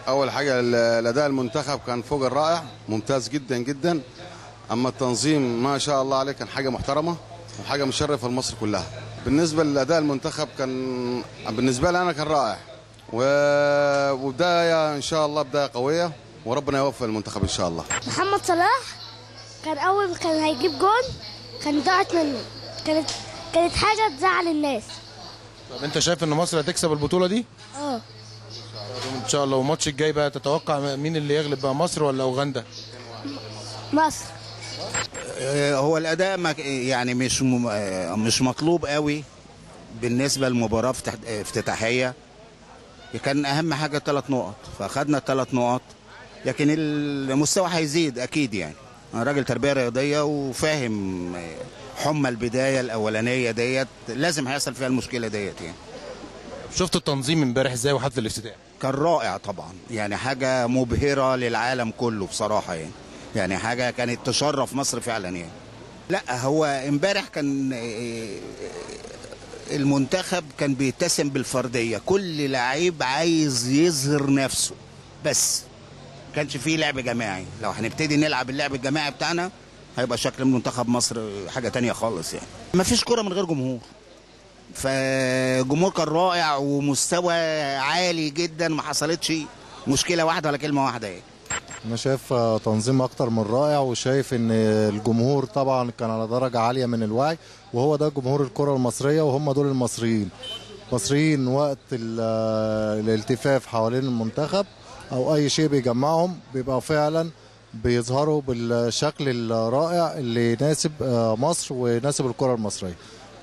اول حاجه ال- الاداء المنتخب كان فوق الرائع ممتاز جدا جدا اما التنظيم ما شاء الله عليه كان حاجه محترمه وحاجه مشرفه لمصر كلها بالنسبه للاداء المنتخب كان بالنسبه لي انا كان رائع و- وبدايه ان شاء الله بدايه قويه وربنا يوفق المنتخب ان شاء الله محمد صلاح كان اول كان هيجيب جون كان ضاعت منه كانت كانت حاجه تزعل الناس طب انت شايف ان مصر هتكسب البطوله دي اه ان شاء الله والماتش الجاي بقى تتوقع مين اللي يغلب بقى مصر ولا اوغندا مصر آه، هو الاداء ما- يعني مش م- آه، مش مطلوب قوي بالنسبه للمباراه افتح- افتتاحيه كان اهم حاجه ثلاث نقط فاخدنا الثلاث نقط لكن المستوى هيزيد اكيد يعني انا راجل تربيه رياضيه وفاهم آه، حمى البدايه الاولانيه ديت لازم هيحصل فيها المشكله ديت يعني شفت التنظيم امبارح ازاي وحفله الافتتاح كان رائع طبعا يعني حاجة مبهرة للعالم كله بصراحة يعني يعني حاجة كانت تشرف مصر فعلا يعني لا هو امبارح كان آه، المنتخب كان بيتسم بالفردية كل لعيب عايز يظهر نفسه بس كانش فيه لعب جماعي لو هنبتدي نلعب اللعب الجماعي بتاعنا هيبقى شكل منتخب مصر حاجة تانية خالص يعني مفيش كرة من غير جمهور فجمهور كان رائع ومستوى عالي جدا ما حصلتش مشكله واحده ولا كلمه واحده يعني انا شايف آه، تنظيم اكتر من رائع وشايف ان الجمهور طبعا كان على درجه عاليه من الوعي وهو ده جمهور الكره المصريه وهم دول المصريين مصريين وقت ال- آه، الالتفاف حوالين المنتخب او اي شيء بيجمعهم بيبقى فعلا بيظهروا بالشكل الرائع اللي يناسب آه، مصر ويناسب الكره المصريه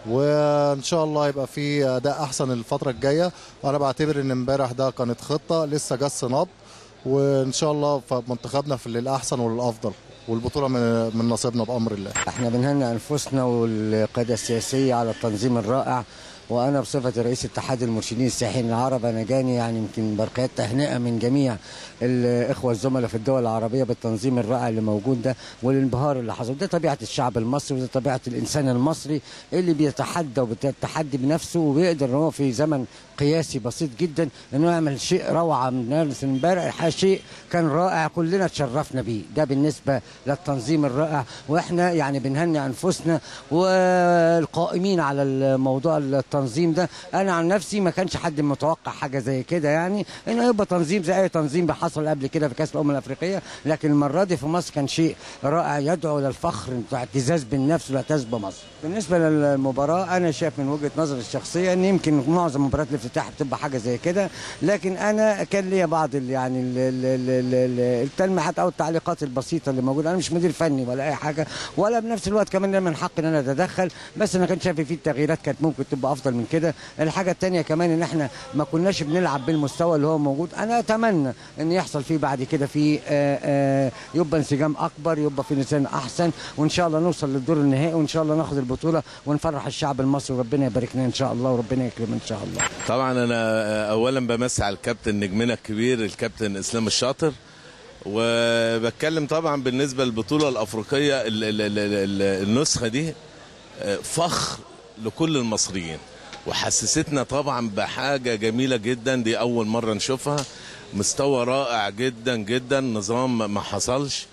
وان شاء الله يبقى في اداء احسن الفتره الجايه وانا بعتبر ان امبارح ده كانت خطه لسه جس نبض وان شاء الله منتخبنا في للاحسن وللافضل والبطوله من من نصيبنا بامر الله احنا بنهنئ انفسنا والقياده السياسيه على التنظيم الرائع وانا بصفه رئيس اتحاد المرشدين السياحيين العرب انا جاني يعني يمكن بركات تهنئه من جميع الاخوه الزملاء في الدول العربيه بالتنظيم الرائع اللي موجود ده والانبهار اللي حصل ده طبيعه الشعب المصري وده طبيعه الانسان المصري اللي بيتحدى وبيتحدي بنفسه وبيقدر ان هو في زمن قياسي بسيط جدا انه يعمل شيء روعه من ناس امبارح الحقيقة شيء كان رائع كلنا تشرفنا بيه ده بالنسبه للتنظيم الرائع واحنا يعني بنهنئ انفسنا والقائمين على الموضوع التنظيم ده انا عن نفسي ما كانش حد متوقع حاجه زي كده يعني انه يبقى تنظيم زي اي تنظيم حصل قبل كده في كاس الامم الافريقيه لكن المره دي في مصر كان شيء رائع يدعو للفخر واعتزاز بالنفس والاعتزاز بمصر بالنسبه للمباراه انا شايف من وجهه نظري الشخصيه ان يمكن معظم مباريات الافتتاح بتبقى حاجه زي كده لكن انا كان ليا بعض ال- يعني ال- ال- ال- ال- التلميحات او التعليقات البسيطه اللي موجوده انا مش مدير فني ولا اي حاجه ولا بنفس الوقت كمان ليا من حق ان انا اتدخل بس انا كان شايف في التغييرات كانت ممكن تبقى افضل من كده الحاجه الثانيه كمان ان احنا ما كناش بنلعب بالمستوى اللي هو موجود انا اتمنى ان يحصل فيه بعد كده في آه، آه، يبقى انسجام اكبر يبقى في نسيان احسن وان شاء الله نوصل للدور النهائي وان شاء الله ناخد البطوله ونفرح الشعب المصري وربنا يبارك لنا ان شاء الله وربنا يكرمنا ان شاء الله طبعا انا اولا بمسي على الكابتن نجمنا الكبير الكابتن اسلام الشاطر وبتكلم طبعا بالنسبه للبطوله الافريقيه ال- ال- ال- ال- النسخه دي آه، فخر لكل المصريين وحسستنا طبعا بحاجه جميله جدا دي اول مره نشوفها مستوى رائع جدا جدا نظام ما حصلش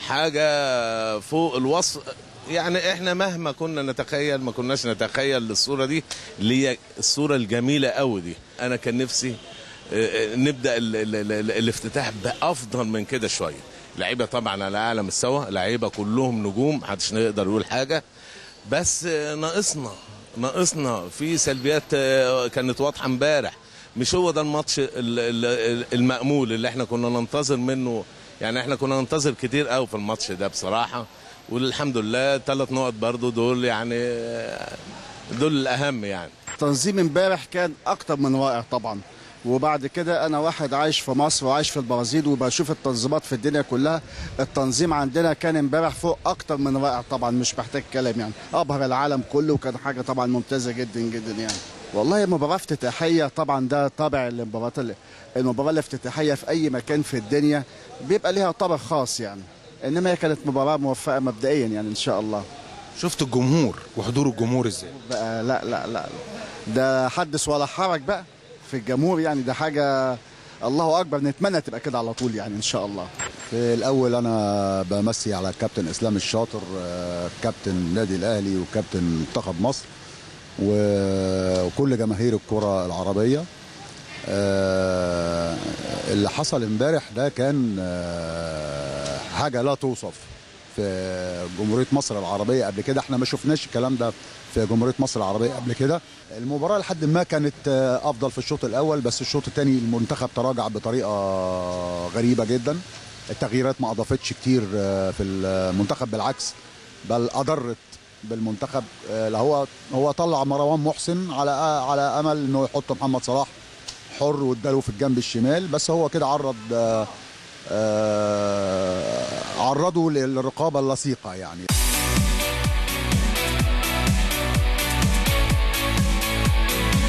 حاجه فوق الوصف يعني احنا مهما كنا نتخيل ما كناش نتخيل الصوره دي اللي هي الصوره الجميله قوي دي انا كان نفسي آه، آه، نبدا ال ال ال ال الافتتاح بافضل من كده شويه لعيبه طبعا على اعلى مستوى لعيبه كلهم نجوم محدش يقدر يقول حاجه بس آه، ناقصنا ناقصنا في سلبيات آه، كانت واضحه امبارح مش هو ده الماتش ال- ال- المأمول اللي احنا كنا ننتظر منه يعني احنا كنا ننتظر كتير قوي في الماتش ده بصراحه والحمد لله ثلاث نقط برضو دول يعني آه، دول الاهم يعني تنظيم امبارح كان اكتر من رائع طبعا وبعد كده انا واحد عايش في مصر وعايش في البرازيل وبشوف التنظيمات في الدنيا كلها التنظيم عندنا كان امبارح فوق اكتر من رائع طبعا مش محتاج كلام يعني ابهر العالم كله وكان حاجه طبعا ممتازه جدا جدا يعني والله مباراه افتتاحيه طبعا ده طابع المباراه المباراه الافتتاحيه في اي مكان في الدنيا بيبقى ليها طابع خاص يعني انما هي كانت مباراه موفقه مبدئيا يعني ان شاء الله شفت الجمهور وحضور الجمهور ازاي بقى لا لا لا ده حدث ولا حرج بقى في الجمهور يعني ده حاجة الله اكبر نتمنى تبقى كده على طول يعني ان شاء الله في الاول انا بمسي على الكابتن اسلام الشاطر آه، كابتن النادي الاهلي وكابتن منتخب مصر و- وكل جماهير الكره العربيه آه، اللي حصل امبارح ده كان آه، حاجه لا توصف في جمهوريه مصر العربيه قبل كده احنا ما شفناش الكلام ده في جمهوريه مصر العربيه قبل كده المباراه لحد ما كانت آه، افضل في الشوط الاول بس الشوط الثاني المنتخب تراجع بطريقه غريبه جدا التغييرات ما اضافتش كتير آه، في المنتخب بالعكس بل اضرت بالمنتخب آه، هو هو طلع مروان محسن على على امل انه يحط محمد صلاح حر واداله في الجنب الشمال بس هو كده عرض آه، آه، عرضه للرقابه اللصيقه يعني